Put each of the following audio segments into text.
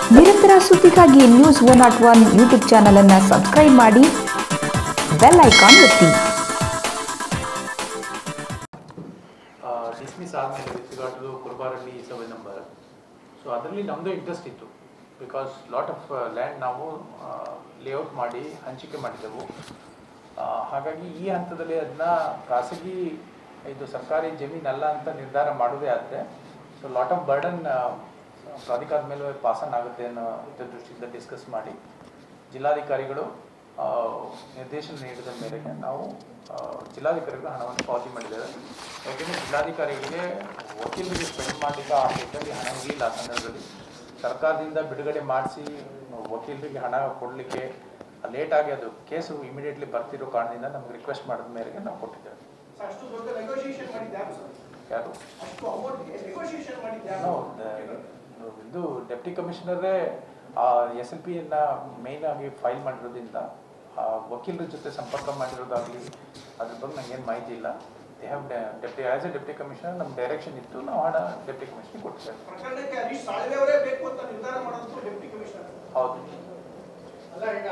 ನಿರಂತರ ಸುದ್ದಿಗಾಗಿ news one not one YouTube ಚಾನಲನ್ನು ಸಬ್ಸ್ಕ್ರೈಬ್ ಮಾಡಿ ಬೆಲ್ ಐಕಾನ್ ಒತ್ತಿ ಡಿಸ್ಮಿಸ್ ಆದಮೇಲೆ with regard to Kurubarahalli survey number so ಅದರಲ್ಲಿ ನಮ್ಮದು ಇಂಟ್ರೆಸ್ಟ್ ಇತ್ತು ಬಿಕಾಸ್ ಲಾಟ್ ಆಫ್ ಲ್ಯಾಂಡ್ ನಾವು ಲೇಔಟ್ ಮಾಡಿ ಹಂಚಿಕೆ ಮಾಡಿದೆವು ಆ, ಹಾಗಾಗಿ ಈ ಹಂತದಲ್ಲಿ ಅದನ್ನ ಖಾಸಗಿ ಇದು ಸರ್ಕಾರಿ ಜಮೀನಲ್ಲ ಅಂತ ನಿರ್ಧಾರ ಮಾಡೋದೇ ಆದರೆ ಸೊ ಲಾಟ್ ಆಫ್ ಬರ್ಡನ್ ಪ್ರಾಧಿಕಾರದ ಮೇಲೆ ಪಾಸನ್ ಆಗುತ್ತೆ ಅನ್ನೋ ಹಿತದೃಷ್ಟಿಯಿಂದ ಡಿಸ್ಕಸ್ ಮಾಡಿ ಜಿಲ್ಲಾಧಿಕಾರಿಗಳು ಆ, ನಿರ್ದೇಶನ ನೀಡಿದ ಮೇರೆಗೆ ನಾವು ಆ, ಜಿಲ್ಲಾಧಿಕಾರಿಗಳು ಹಣವನ್ನು ಪಾವತಿ ಮಾಡಿದ್ದೇವೆ ಯಾಕೆಂದರೆ ಜಿಲ್ಲಾಧಿಕಾರಿಗಳಿಗೆ ವಕೀಲರಿಗೆ ಸ್ಪೆಂಡ್ ಮಾಡಲಿಕ್ಕೆ ಆ ಡೇಟಲ್ಲಿ ಹಣ ಇರಲಿಲ್ಲ ಆ ಸಂದರ್ಭದಲ್ಲಿ ಸರ್ಕಾರದಿಂದ ಬಿಡುಗಡೆ ಮಾಡಿಸಿ ವಕೀಲರಿಗೆ ಹಣ ಕೊಡಲಿಕ್ಕೆ ಲೇಟ್ ಆಗಿ ಅದು ಕೇಸು ಇಮಿಡಿಯೇಟ್ಲಿ ಬರ್ತಿರೋ ಕಾರಣದಿಂದ ನಮ್ಗೆ ರಿಕ್ವೆಸ್ಟ್ ಮಾಡಿದ ಮೇರೆಗೆ ನಾವು ಕೊಟ್ಟಿದ್ದೇವೆ ಸರ್, ಅಷ್ಟು ದೊಡ್ಡ ನೆಗೋಷಿಯೇಷನ್ ಮಾಡಿದ್ಯಾರು ಸರ್ ಯಾರು ಅಷ್ಟು ಅಮೌಂಟ್ಗೆ ನೆಗೋಷಿಯೇಷನ್ ಮಾಡಿದ್ಯಾರು ನೋ, ದ- ಇದು ಡೆಪ್ಟಿ ಕಮಿಷನರೇ ಎಸ್ ಎಲ್ ಪಿಯನ್ನ ಮೇಯ್ನ್ ಆಗಿ ಫೈಲ್ ಮಾಡಿರೋದ್ರಿಂದ ಆ ವಕೀಲರ ಜೊತೆ ಸಂಪರ್ಕ ಮಾಡಿರೋದಾಗಲಿ ಅದ್ರ ಬಗ್ಗೆ ನಂಗೇನು ಮಾಹಿತಿ ಇಲ್ಲ they have deputy as a deputy commissioner ನಮ್ಮ ಡೈರೆಕ್ಷನ್ ಇತ್ತು ನಾವು ಹಣ ಡೆಪ್ಟಿ ಕಮಿಷನ್ಗೆ ಕೊಟ್ಟಿದ್ದೇವೆ ಪ್ರಕರಣಕ್ಕೆ ಹರೀಶ್ ಸಾಳ್ವೆ ಅವರೇ ಬೇಕು ಅಂತ ನಿರ್ಧಾರ ಮಾಡೋದು ಡೆಪ್ಟಿ ಕಮಿಷನರ್ ಹೌದು ಅಲ್ಲ ಈಗ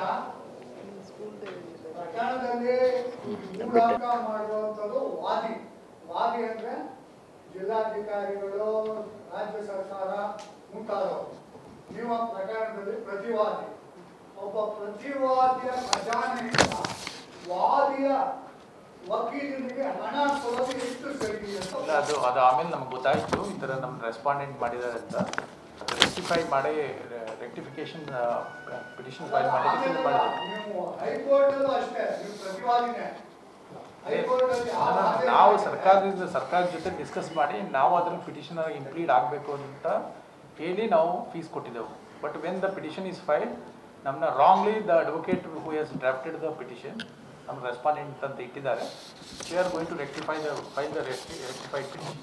ಪ್ರಕರಣದಲ್ಲಿ ಮೂಢಾಂಕ ಮಾಡುವಂಥದ್ದು ವಾದಿ ವಾದಿ ಅಂದ್ರೆ ಜಿಲ್ಲಾಧಿಕಾರಿಗಳು ರಾಜ್ಯ ಸರ್ಕಾರ ಮುಂತಾದವರು ನೀವು ಆ ಪ್ರಕರಣದಲ್ಲಿ ಪ್ರತಿವಾದಿ ಒಬ್ಬ ಪ್ರತಿವಾದಿಯ ಖಜಾನೆಯಿಂದ ವಾದಿಯ ವಕೀಲನಿಗೆ ಹಣ ಕೊಡೋದು ಎಷ್ಟು ಸರಿ ಇಲ್ಲ ಅಂತ ಅದು ಅದು ಆಮೇಲೆ ನಮ್ಗೆ ಗೊತ್ತಾಯಿತು ಈ ಥರ ನಮ್ಮ ರೆಸ್ಪಾಂಡೆಂಟ್ ಮಾಡಿದ್ದಾರೆ ಅಂತ ಅದು ರೆಕ್ಟಿಫೈ ಮಾಡಿ ರೆಕ್ಟಿಫಿಕೇಶನ್ ಪಿಟಿಷನ್ ಫೈಲ್ ಮಾಡಿ ಇದು ಮಾಡಿದ್ರು ನೀವು ಹೈಕೋರ್ಟ್ ಅಲ್ಲೂ ಅಷ್ಟೇ ನೀವು ಪ್ರತಿವಾದಿನೇ ಹೈಕೋರ್ಟ್ ಅಲ್ಲಿ ಆ ಅದನ್ನ ವಾದ- ನಾವು ಸರ್ಕಾರದಿಂದ ಸರ್ಕಾರದ ಜೊತೆ ಡಿಸ್ಕಸ್ ಮಾಡಿ ನಾವು ಅದನ್ನು ಪಿಟಿಷನ್ ಇಂಪ್ಲೀಡ್ ಆಗಬೇಕು ಅಂತ ಹೇಳಿ ನಾವು ಫೀಸ್ ಕೊಟ್ಟಿದ್ದೆವು but when the petition is file ನಮ್ಮನ್ನ wrongly the advocate who has drafted the petition ನಮ್ಮ ರೆಸ್ಪಾಂಡೆಂಟ್ ಅಂತ ಇಟ್ಟಿದ್ದಾರೆ we are going to rectify the file the rectified petition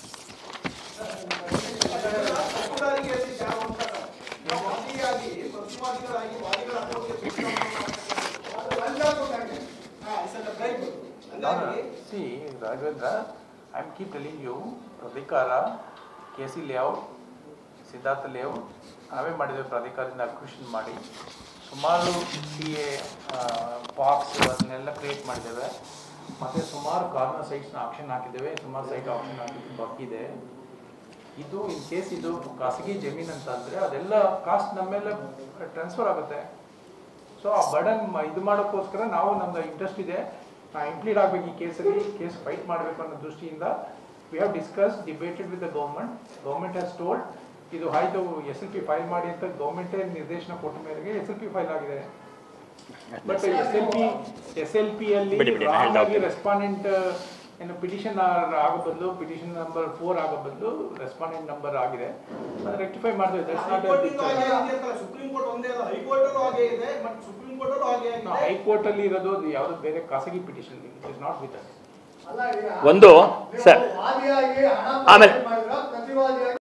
ಹಕ್ಕುದಾರಿಕೆಯಲ್ಲಿ ಯಾರು ಅಂತ ಸರ್. ಈಗ ವಾದಿಯಾಗಿ ಪ್ರತಿವಾದಿಗಳಾಗಿ ವಾದಿಗಳ ಅನುಮತಿಗೆ ಅದು ಲಂಚ ಕೊಟ್ಟಂಗೆ. ಹಾ, it's a bribe. ಹಂಗಾಗಿ C Raghavendra I am keep telling you ಪ್ರಾಧಿಕಾರ K C layout Siddhartha layout ನಾವೇ ಮಾಡಿದ್ದೇವೆ ಪ್ರಾಧಿಕಾರದಿಂದ ಅಕ್ವಿಷನ್ ಮಾಡಿ ಸುಮಾರು ಸಿ ಎ ಬಾಕ್ಸ್ ಅದನ್ನೆಲ್ಲ ಕ್ರಿಯೇಟ್ ಮಾಡಿದ್ದೇವೆ ಮತ್ತು ಸುಮಾರು ಕಾರ್ನರ್ ಸೈಟ್ಸ್ನ ಆಕ್ಷನ್ ಹಾಕಿದ್ದೇವೆ ಸುಮಾರು ಸೈಟ್ ಆಕ್ಷನ್ ಹಾಕಿದ್ದು ಬಾಕಿ ಇದೆ ಇದು ಇನ್ ಕೇಸ್ ಇದು ಖಾಸಗಿ ಜಮೀನು ಅಂತ ಅಂದರೆ ಅದೆಲ್ಲ ಕಾಸ್ಟ್ ನಮ್ಮ ಮೇಲೆ ಟ್ರಾನ್ಸ್ಫರ್ ಆಗುತ್ತೆ ಸೊ ಆ ಬರ್ಡನ್ ಇದು ಮಾಡೋಕ್ಕೋಸ್ಕರ ನಾವು ನಮ್ದು ಇಂಟ್ರೆಸ್ಟ್ ಇದೆ ನಾ ಇಂಪ್ಲೀಡ್ ಆಗಬೇಕು ಈ ಕೇಸಲ್ಲಿ ಕೇಸ್ ಫೈಟ್ ಮಾಡಬೇಕು ಅನ್ನೋ ದೃಷ್ಟಿಯಿಂದ we have discuss debated with the government government has told ಇದು ಆಯ್ತು ಎಸ್ ಎಲ್ ಪಿ ಫೈಲ್ ಮಾಡಿ ಅಂತ ಗೌರ್ಮೆಂಟೇ ನಿರ್ದೇಶನ ಕೊಟ್ಟ ಮೇರೆಗೆ ಎಸ್ ಎಲ್ ಪಿ ಫೈಲ್ ಆಗಿದೆ but S L P S L P ಅಲ್ಲಿ ರೆಸ್ಪಾಂಡೆಂಟ್ ಏನು ಪಿಟಿಷನ್ ಆಗೋ ಬದಲು ಪಿಟಿಷನ್ ನಂಬರ್ ಫೋರ್ ಆಗೋ ಬದಲು ರೆಸ್ಪಾಂಡೆಂಟ್ ನಂಬರ್ ಆಗಿದೆ ಅದು ರೆಕ್ಟಿಫೈ ಮಾಡಿದ್ವಿ ದಟ್ಸ್ ನಾಟ್ ಹೈಕೋರ್ಟಿಂದ ಹಾಗೆ ಇದೆಯಂತಲ್ಲ, ಸುಪ್ರೀಂ ಕೋರ್ಟ್ ಒಂದೇ ಅಲ್ಲ ಹೈಕೋರ್ಟ್ ಅಲ್ಲೂ ಹಾಗೆ ಇದೆ ಮತ್ತೆ ಸುಪ್ರೀಂ ಕೋರ್ಟ್ ಅಲ್ಲೂ ಹಾಗೆ ಆಗಿದೆ ಹೈಕೋರ್ಟ್ ಅಲ್ಲಿ ಇರೋದು ಅದು ಯಾವ್ದು ಬೇರೆ ಖಾಸಗಿ petition it is not with us ಅಲ್ಲ ಈಗ ಒಂದು ನೀವು ಸರ್ ವಾದಿಯಾಗಿ ಹಣ ಆಮೇಲೆ- ಮಾಡಿದ್ರ ಪ್ರತಿವಾದಿಯಾಗಿ